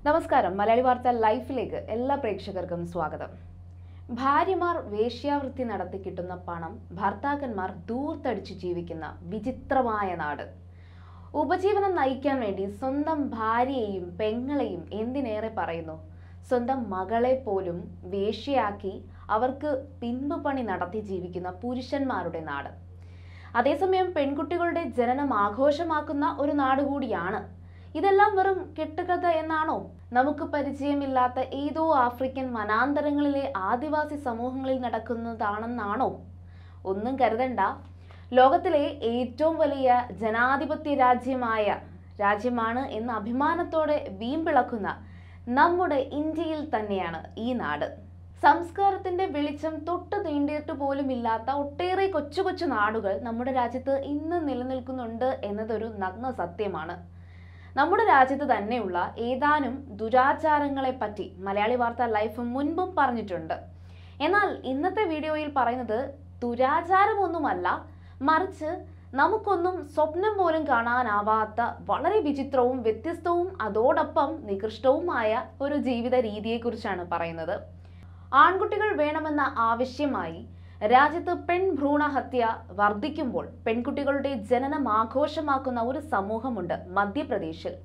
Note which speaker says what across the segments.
Speaker 1: നമസ്കാരം മലയാളി വാർത്ത ലൈഫിലേക്ക് എല്ലാ പ്രേക്ഷകർക്കും സ്വാഗതം ഭാര്യമാർ വേശ്യാവൃത്തി നടത്തി കിട്ടുന്ന പണം ഭർത്താക്കന്മാർ ദൂർത്തടിച്ച് ജീവിക്കുന്ന വിചിത്രമായ നാട് ഉപജീവനം നയിക്കാൻ വേണ്ടി സ്വന്തം ഭാര്യയെയും പെങ്ങളെയും എന്തിനേറെ പറയുന്നു സ്വന്തം മകളെ പോലും വേശ്യയാക്കി അവർക്ക് പിൻപ് പണി നടത്തി ജീവിക്കുന്ന പുരുഷന്മാരുടെ നാട് അതേസമയം പെൺകുട്ടികളുടെ ജനനം ആഘോഷമാക്കുന്ന ഒരു നാട് കൂടിയാണ് ഇതെല്ലാം വെറും കെട്ടുകഥ എന്നാണോ നമുക്ക് പരിചയമില്ലാത്ത ഏതോ ആഫ്രിക്കൻ വനാന്തരങ്ങളിലെ ആദിവാസി സമൂഹങ്ങളിൽ നടക്കുന്നതാണെന്നാണോ ഒന്നും കരുതണ്ട ലോകത്തിലെ ഏറ്റവും വലിയ ജനാധിപത്യ രാജ്യമായ രാജ്യമാണ് എന്ന് അഭിമാനത്തോടെ വീമ്പിളക്കുന്ന നമ്മുടെ ഇന്ത്യയിൽ തന്നെയാണ് ഈ നാട് സംസ്കാരത്തിന്റെ വെളിച്ചം തൊട്ട് തീണ്ടിയിട്ട് പോലും ഇല്ലാത്ത ഒട്ടേറെ കൊച്ചു കൊച്ചു നാടുകൾ നമ്മുടെ രാജ്യത്ത് ഇന്ന് നിലനിൽക്കുന്നുണ്ട് എന്നതൊരു നഗ്ന സത്യമാണ് നമ്മുടെ രാജ്യത്ത് തന്നെയുള്ള ഏതാനും ദുരാചാരങ്ങളെ പറ്റി മലയാളി വാർത്ത ലൈഫ് മുൻപും പറഞ്ഞിട്ടുണ്ട് എന്നാൽ ഇന്നത്തെ വീഡിയോയിൽ പറയുന്നത് ദുരാചാരമൊന്നുമല്ല മറിച്ച് നമുക്കൊന്നും സ്വപ്നം പോലും കാണാനാവാത്ത വളരെ വിചിത്രവും വ്യത്യസ്തവും അതോടൊപ്പം നികൃഷ്ടവുമായ ഒരു ജീവിത രീതിയെക്കുറിച്ചാണ് പറയുന്നത് ആൺകുട്ടികൾ വേണമെന്ന ആവശ്യമായി രാജ്യത്ത് പെൺഭ്രൂണ ഹത്യ വർദ്ധിക്കുമ്പോൾ പെൺകുട്ടികളുടെ ജനനം ആഘോഷമാക്കുന്ന ഒരു സമൂഹമുണ്ട് മധ്യപ്രദേശിൽ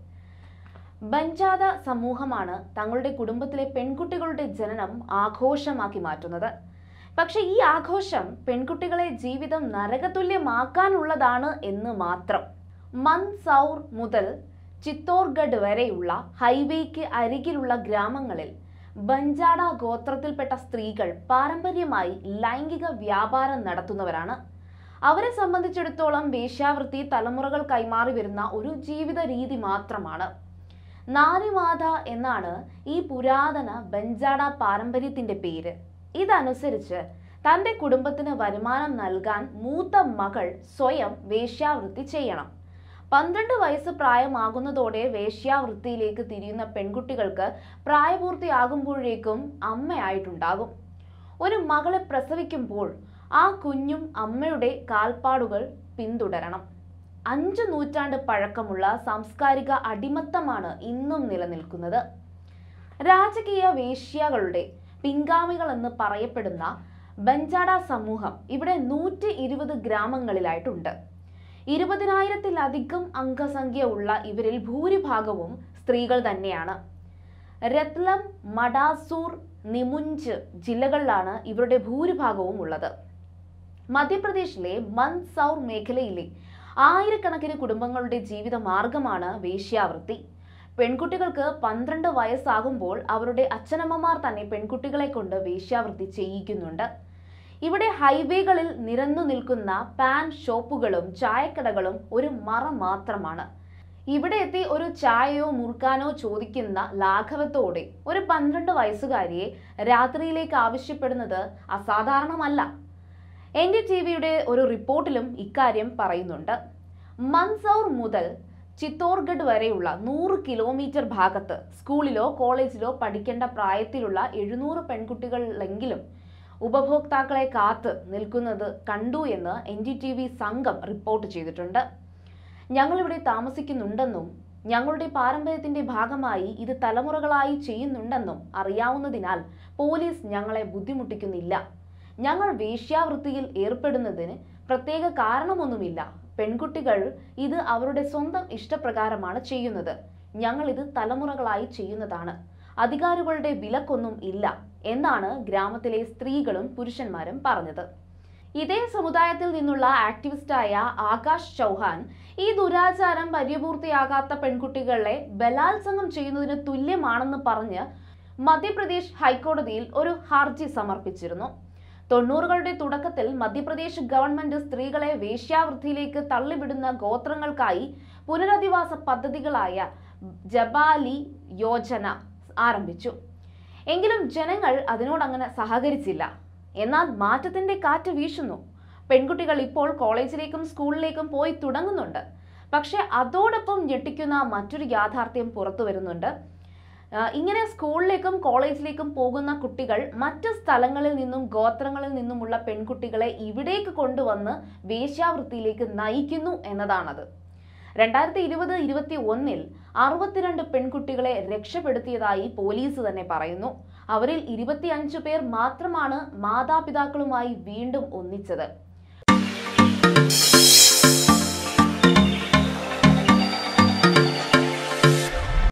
Speaker 1: ബഞ്ചാത സമൂഹമാണ് തങ്ങളുടെ കുടുംബത്തിലെ പെൺകുട്ടികളുടെ ജനനം ആഘോഷമാക്കി മാറ്റുന്നത് പക്ഷെ ഈ ആഘോഷം പെൺകുട്ടികളെ ജീവിതം നരകതുല്യമാക്കാനുള്ളതാണ് എന്ന് മാത്രം മൻസൗർ മുതൽ ചിത്തോർഗഡ് വരെയുള്ള ഹൈവേക്ക് അരികിലുള്ള ഗ്രാമങ്ങളിൽ ബഞ്ചാട ഗോത്രത്തിൽപ്പെട്ട സ്ത്രീകൾ പാരമ്പര്യമായി ലൈംഗിക വ്യാപാരം നടത്തുന്നവരാണ് അവരെ സംബന്ധിച്ചിടത്തോളം വേശ്യാവൃത്തി തലമുറകൾ കൈമാറി വരുന്ന ഒരു ജീവിത രീതി മാത്രമാണ് നാരിമാത എന്നാണ് ഈ പുരാതന ബഞ്ചാട പാരമ്പര്യത്തിന്റെ പേര് ഇതനുസരിച്ച് തന്റെ കുടുംബത്തിന് വരുമാനം നൽകാൻ മൂത്ത മകൾ സ്വയം വേശ്യാവൃത്തി ചെയ്യണം പന്ത്രണ്ട് വയസ്സ് പ്രായമാകുന്നതോടെ വേശ്യാവൃത്തിയിലേക്ക് തിരിയുന്ന പെൺകുട്ടികൾക്ക് പ്രായപൂർത്തിയാകുമ്പോഴേക്കും അമ്മയായിട്ടുണ്ടാകും ഒരു മകളെ പ്രസവിക്കുമ്പോൾ ആ കുഞ്ഞും അമ്മയുടെ കാൽപ്പാടുകൾ പിന്തുടരണം അഞ്ചു നൂറ്റാണ്ട് പഴക്കമുള്ള സാംസ്കാരിക അടിമത്തമാണ് ഇന്നും നിലനിൽക്കുന്നത് രാജകീയ വേശ്യകളുടെ പിൻഗാമികൾ എന്ന് പറയപ്പെടുന്ന ബഞ്ചാട സമൂഹം ഇവിടെ നൂറ്റി ഇരുപത് ഗ്രാമങ്ങളിലായിട്ടുണ്ട് ഇരുപതിനായിരത്തിലധികം അംഗസംഖ്യ ഉള്ള ഇവരിൽ ഭൂരിഭാഗവും സ്ത്രീകൾ തന്നെയാണ് രത്ലം മഡാസൂർ നിമുഞ്ച് ജില്ലകളിലാണ് ഇവരുടെ ഭൂരിഭാഗവും ഉള്ളത് മധ്യപ്രദേശിലെ മൻസൗർ മേഖലയിലെ ആയിരക്കണക്കിന് കുടുംബങ്ങളുടെ ജീവിത മാർഗമാണ് വേശ്യാവൃത്തി പെൺകുട്ടികൾക്ക് പന്ത്രണ്ട് വയസ്സാകുമ്പോൾ അവരുടെ അച്ഛനമ്മമാർ തന്നെ പെൺകുട്ടികളെ കൊണ്ട് വേശ്യാവൃത്തി ചെയ്യിക്കുന്നുണ്ട് ഇവിടെ ഹൈവേകളിൽ നിരന്നു നിൽക്കുന്ന പാൻ ഷോപ്പുകളും ചായക്കടകളും ഒരു മറ മാത്രമാണ് ഇവിടെ എത്തി ഒരു ചായയോ മുറുക്കാനോ ചോദിക്കുന്ന ലാഘവത്തോടെ ഒരു പന്ത്രണ്ട് വയസ്സുകാരിയെ രാത്രിയിലേക്ക് ആവശ്യപ്പെടുന്നത് അസാധാരണമല്ല എൻ ഡി ടി വിയുടെ ഒരു റിപ്പോർട്ടിലും ഇക്കാര്യം പറയുന്നുണ്ട് മൻസൗർ മുതൽ ചിത്തോർഗഡ് വരെയുള്ള നൂറ് കിലോമീറ്റർ ഭാഗത്ത് സ്കൂളിലോ കോളേജിലോ പഠിക്കേണ്ട പ്രായത്തിലുള്ള എഴുന്നൂറ് പെൺകുട്ടികളെങ്കിലും ഉപഭോക്താക്കളെ കാത്ത് നിൽക്കുന്നത് കണ്ടു എന്ന് എൻ ഡി ടി വി സംഘം റിപ്പോർട്ട് ചെയ്തിട്ടുണ്ട് ഞങ്ങളിവിടെ താമസിക്കുന്നുണ്ടെന്നും ഞങ്ങളുടെ പാരമ്പര്യത്തിന്റെ ഭാഗമായി ഇത് തലമുറകളായി ചെയ്യുന്നുണ്ടെന്നും അറിയാവുന്നതിനാൽ പോലീസ് ഞങ്ങളെ ബുദ്ധിമുട്ടിക്കുന്നില്ല ഞങ്ങൾ വേശ്യാവൃത്തിയിൽ ഏർപ്പെടുന്നതിന് പ്രത്യേക കാരണമൊന്നുമില്ല പെൺകുട്ടികൾ ഇത് അവരുടെ സ്വന്തം ഇഷ്ടപ്രകാരമാണ് ചെയ്യുന്നത് ഞങ്ങൾ ഇത് തലമുറകളായി ചെയ്യുന്നതാണ് അധികാരികളുടെ വിലക്കൊന്നും ഇല്ല എന്നാണ് ഗ്രാമത്തിലെ സ്ത്രീകളും പുരുഷന്മാരും പറഞ്ഞത് ഇതേ സമുദായത്തിൽ നിന്നുള്ള ആക്ടിവിസ്റ്റായ ആകാശ് ചൗഹാൻ ഈ ദുരാചാരം പരിപൂർത്തിയാകാത്ത പെൺകുട്ടികളെ ബലാത്സംഗം ചെയ്യുന്നതിന് തുല്യമാണെന്ന് പറഞ്ഞ് മധ്യപ്രദേശ് ഹൈക്കോടതിയിൽ ഒരു ഹർജി സമർപ്പിച്ചിരുന്നു തൊണ്ണൂറുകളുടെ തുടക്കത്തിൽ മധ്യപ്രദേശ് ഗവൺമെന്റ് സ്ത്രീകളെ വേശ്യാവൃത്തിയിലേക്ക് തള്ളിവിടുന്ന ഗോത്രങ്ങൾക്കായി പുനരധിവാസ പദ്ധതികളായ ജബാലി യോജന ആരംഭിച്ചു എങ്കിലും ജനങ്ങൾ അതിനോടങ്ങനെ സഹകരിച്ചില്ല എന്നാൽ മാറ്റത്തിന്റെ കാറ്റ് വീശുന്നു പെൺകുട്ടികൾ ഇപ്പോൾ കോളേജിലേക്കും സ്കൂളിലേക്കും പോയി തുടങ്ങുന്നുണ്ട് പക്ഷെ അതോടൊപ്പം ഞെട്ടിക്കുന്ന മറ്റൊരു യാഥാർത്ഥ്യം പുറത്തു വരുന്നുണ്ട് ആ, ഇങ്ങനെ സ്കൂളിലേക്കും കോളേജിലേക്കും പോകുന്ന കുട്ടികൾ മറ്റ് സ്ഥലങ്ങളിൽ നിന്നും ഗോത്രങ്ങളിൽ നിന്നുമുള്ള പെൺകുട്ടികളെ ഇവിടേക്ക് കൊണ്ടുവന്ന് വേശ്യാവൃത്തിയിലേക്ക് നയിക്കുന്നു എന്നതാണത് രണ്ടായിരത്തി ഇരുപത് ഇരുപത്തി ഒന്നിൽ അറുപത്തിരണ്ട് പെൺകുട്ടികളെ രക്ഷപ്പെടുത്തിയതായി പോലീസ് തന്നെ പറയുന്നു അവരിൽ ഇരുപത്തിയഞ്ചു പേർ മാത്രമാണ് മാതാപിതാക്കളുമായി വീണ്ടും ഒന്നിച്ചത്